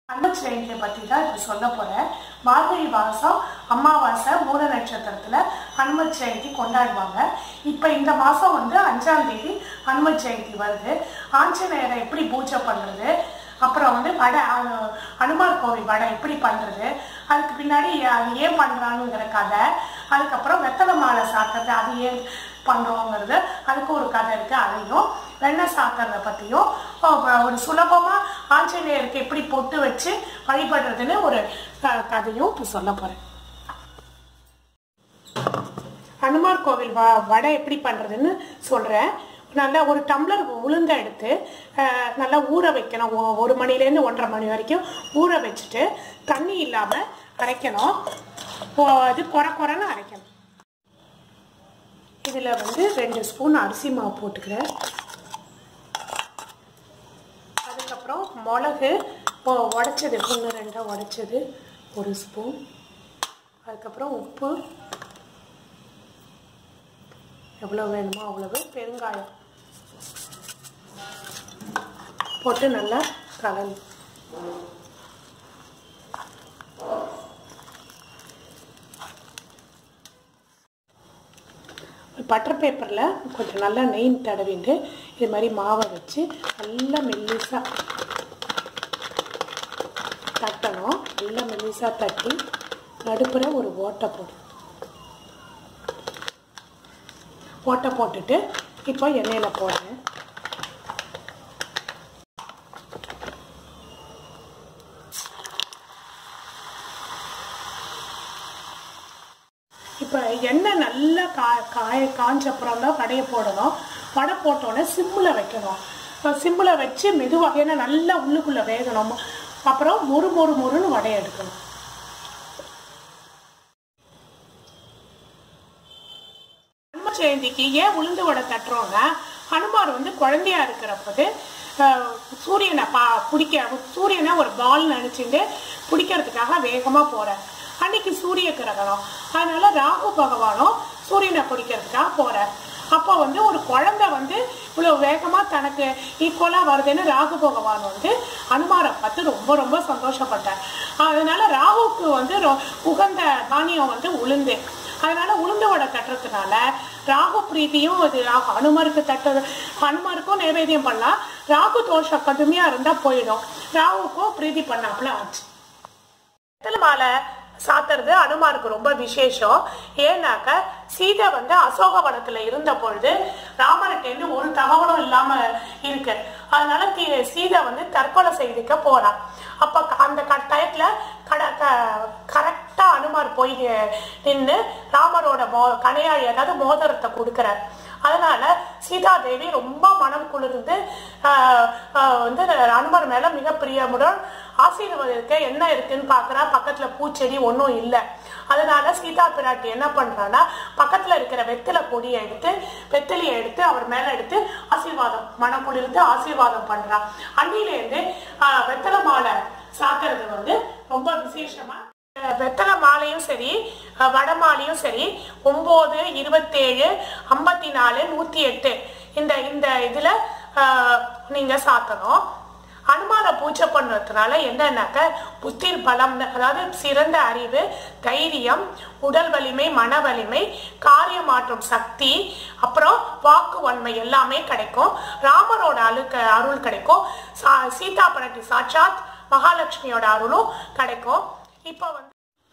அன்பு ஜெயந்தியை பற்றி தான் இப்போ சொல்ல போகிறேன் மார்கழி மாதம் அமாவாசை மூல நட்சத்திரத்தில் ஹனுமத் ஜெயந்தி கொண்டாடுவாங்க இப்போ இந்த மாதம் வந்து அஞ்சாம் தேதி ஹனுமத் ஜெயந்தி வருது ஆஞ்சநேயரை எப்படி பூஜை பண்ணுறது அப்புறம் வந்து வடை அஹ், அனுமார் கோவில் வடை எப்படி பண்ணுறது அதுக்கு பின்னாடி அது ஏன் பண்ணுறானுங்கிற கதை அதுக்கப்புறம் வெத்தலை மாலை சாப்பிட்றது அது ஏன் பண்ணுறோங்கிறது அதுக்கு ஒரு கதை இருக்குது அதையும் வெண்ணெய் சாப்பிட்றத பற்றியும் ஒரு சுலபமாக ஆஞ்சநேயருக்கு எப்படி பொட்டு வச்சு வழிபடுறதுன்னு ஒரு அஹ், கதையும் இப்போ சொல்ல போகிறேன் ஹனுமார் கோவில் வ வடை எப்படி பண்ணுறதுன்னு சொல்கிறேன் நல்லா ஒரு டம்ளர் உளுந்த எடுத்து அஹ், நல்லா ஊற வைக்கணும் ஒ- ஒரு மணிலேருந்து ஒன்றரை மணி வரைக்கும் ஊற வச்சுட்டு தண்ணி இல்லாமல் அரைக்கணும் ஓ- அது குறை குறைன்னு அரைக்கணும் இதில் வந்து ரெண்டு ஸ்பூன் அரிசி மாவு போட்டுக்கிறேன் அதுக்கப்புறம் மிளகு ஒ- உடைச்சது ஒன்று ரெண்டாக உடைச்சது ஒரு ஸ்பூன் அதுக்கப்புறம் உப்பு எவ்வளோ வேணுமோ அவ்வளவு பெருங்காயம் போட்டு நல்லா கலந்து பட்டர் பேப்பரில் கொஞ்சம் நல்லா நெய் தடவிட்டு இது மாதிரி மாவை வச்சு நல்லா மெல்லிசாக தட்டணும் நல்லா மெல்லிசாக தட்டி நடுப்புற ஒரு ஓட்டை போடும் ஓட்டை போட்டுட்டு இப்போ எண்ணெயில் போடுறேன் இப்போ எண்ணெய் நல்லா கா காய காஞ்ச அப்புறம் தான் வடையை போடணும் வடை போட்டோன்னே சிம்மில் வைக்கணும் இப்போ சிம்மில் வச்சு மெதுவாக ஏன்னா நல்லா உள்ளுக்குள்ளே வேகணும் அப்புறம் மொறு மொறு மொறுன்னு வடையை எடுக்கணும் ஹனும ஜெயந்திக்கு ஏன் உளுந்து வடை தட்டுறோம்னா ஹனுமார் வந்து குழந்தையா இருக்கிற போது அஹ், சூரியனை பா பிடிக்க சூரியனை ஒரு பால் நினச்சிட்டு பிடிக்கிறதுக்காக வேகமாக போகிறார் அன்னைக்கு சூரிய கிரகணம் அதனால ராகு பகவானும் சூரியனை பிடிக்கிறதுக்காக போகிறார் அப்போ வந்து ஒரு குழந்தை வந்து இவ்வளோ வேகமாக தனக்கு ஈக்குவலாக வருதுன்னு ராகு பகவான் வந்து அனுமாரை பார்த்து ரொம்ப ரொம்ப சந்தோஷப்பட்டார் அதனால ராகுக்கு வந்து ரொ- உகந்த தானியம் வந்து உளுந்து அதனால உளுந்து வடை தட்டுறதுனால ராகு பிரீதியும் அது ராகு அனுமருக்கு தட்டுறது அனுமருக்கும் நைவேத்தியம் பண்ணலாம் ராகு தோஷம் கடுமையா இருந்தா போயிடும் ராகுக்கும் பிரீதி பண்ணாப்புல ஆச்சு வெத்தலை மாலை சாத்துறது அனுமாருக்கு ரொம்ப விசேஷம் ஏன்னாக்க சீதை வந்து அசோகவனத்துல இருந்த பொழுது ராமர்கிட்டேருந்து ஒரு தகவலும் இல்லாம இருக்கு அதனால தீ- சீதை வந்து தற்கொலை செய்துக்க போறான் அப்ப க- அந்த க- டயத்துல கட கரெக்டா அனுமார் போய் நின்று ராமரோட மோ கனையாழி அதாவது மோதிரத்தை கொடுக்குறார் அதனால சீதாதேவி ரொம்ப மனம் குளிர்ந்து ஆஹ், ஆஹ், வந்து அனுமர் மேல மிக பிரியமுடன் ஆசீர்வதிக்க என்ன இருக்குன்னு பார்க்கறா பக்கத்துல பூச்செடி ஒன்றும் இல்லை அதனால சீதா பிராட்டி என்ன பண்றான்னா பக்கத்துல இருக்கிற வெத்தலை பொடியை எடுத்து வெத்தலையை எடுத்து அவர் மேல எடுத்து ஆசீர்வாதம் மனம் குளிர்ந்து ஆசீர்வாதம் பண்றா அன்னிலேருந்து ஆஹ், வெத்தலை மாலை சாத்துறது வந்து ரொம்ப விசேஷமா அஹ் வெத்தலை மாலையும் சரி அஹ் வடை மாலையும் சரி ஒம்பது இருபத்தேழு ஐம்பத்தி நாலு நூற்றி எட்டு இந்த இந்த இதில் நீங்கள் சாத்தணும் அனுமான பூஜை பண்ணுறதுனால என்னன்னாக்க புத்திர் பலம் அதாவது சிறந்த அறிவு தைரியம் உடல் வலிமை மன வலிமை காரியமாற்றும் சக்தி அப்புறம் வாக்கு வன்மை எல்லாமே கிடைக்கும் ராமரோட அழுக்க அருள் கிடைக்கும் சா- சீதா பிராட்டி சாட்சாத் மகாலட்சுமியோட அருளும் கிடைக்கும் இப்போ வந்து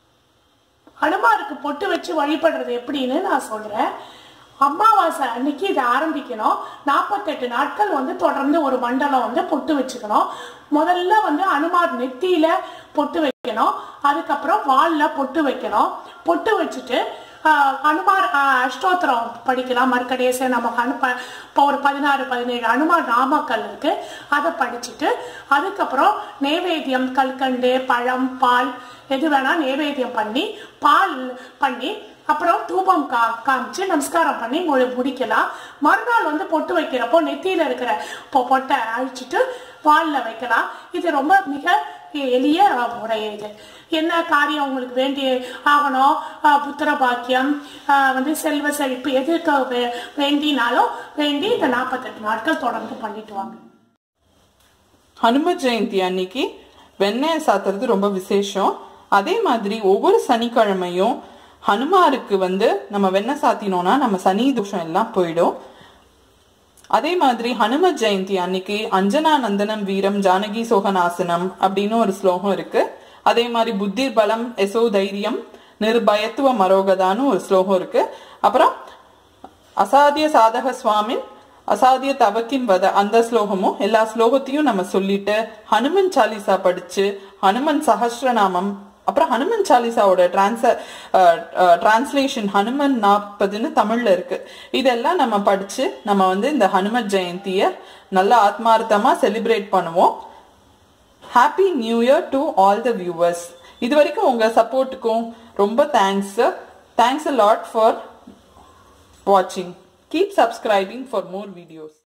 ஹனுமாருக்கு பொட்டு வச்சு வழிபடுறது எப்படின்னு நான் சொல்றேன் அமாவாசை அன்னைக்கு இதை ஆரம்பிக்கணும் நாற்பத்தெட்டு நாட்கள் வந்து தொடர்ந்து ஒரு மண்டலம் வந்து பொட்டு வச்சுக்கணும் முதல்ல வந்து அனுமார் நெத்தியில பொட்டு வைக்கணும் அதுக்கப்புறம் வால்ல பொட்டு வைக்கணும் பொட்டு வச்சுட்டு ஆஹ், அனுமார் ஆஹ், அஷ்டோத்திரம் படிக்கலாம் மறுக்கடேச நமக்கு அனுப்ப இப்போ ஒரு பதினாறு பதினேழு அனுமார் நாமக்கல் இருக்கு அதை படிச்சுட்டு அதுக்கப்புறம் நைவேத்தியம் கல்கண்டு பழம் பால் எது வேணா நைவேத்தியம் பண்ணி பால் பண்ணி அப்புறம் தூபம் கா காமிச்சு நமஸ்காரம் பண்ணி மு முடிக்கலாம் மறுநாள் வந்து பொட்டு வைக்கிறப்போ நெத்தியில இருக்கிற பொ- பொட்டை அழிச்சிட்டு வாலில் வைக்கலாம் இது ரொம்ப மிக எளிய முறை இது என்ன காரியம் உங்களுக்கு வேண்டிய ஆகணும் ஆஹ் புத்திர பாக்கியம் ஆஹ் வந்து செல்வ செழிப்பு எதுக்கு வே- வேண்டினாலும் வேண்டி இந்த நாற்பத்தெட்டு நாட்கள் தொடர்ந்து பண்ணிட்டு வாங்க ஹனும ஜெயந்தி அன்னைக்கு வெண்ணெய் சாத்துறது ரொம்ப விசேஷம் அதே மாதிரி ஒவ்வொரு சனிக்கிழமையும் ஹனுமாருக்கு வந்து நம்ம வெண்ணெய் சாத்தினோம்னா நம்ம சனி தோஷம் எல்லாம் போயிடும் அதே மாதிரி ஹனும ஜெயந்தி அன்னைக்கு அஞ்சனா நந்தனம் வீரம் ஜானகி சோகநாசனம் அப்படின்னு ஒரு ஸ்லோகம் இருக்கு அதே மாதிரி புத்தி பலம் எசோ தைரியம் நிர்பயத்துவ மரோகதான்னு ஒரு ஸ்லோகம் இருக்கு அப்புறம் அசாத்திய சாதக சுவாமின் அசாத்திய தவக்கின் வத அந்த ஸ்லோகமும் எல்லா ஸ்லோகத்தையும் நம்ம சொல்லிட்டு ஹனுமன் சாலிசா படிச்சு ஹனுமன் சஹஸ்ரநாமம் அப்புறம் ஹனுமன் சாலிசாவோட டிரான்ஸ டிரான்ஸ்லேஷன் ஹனுமன் நாற்பதுன்னு தமிழ்ல இருக்கு இதெல்லாம் நம்ம படிச்சு நம்ம வந்து இந்த ஹனுமன் ஜெயந்திய நல்ல ஆத்மார்த்தமா செலிப்ரேட் பண்ணுவோம் happy new year to all the viewers இது வரைக்கும் உங்க சப்போர்ட்டுக்கும் ரொம்ப thanks thanks a lot for watching. Keep subscribing for more videos.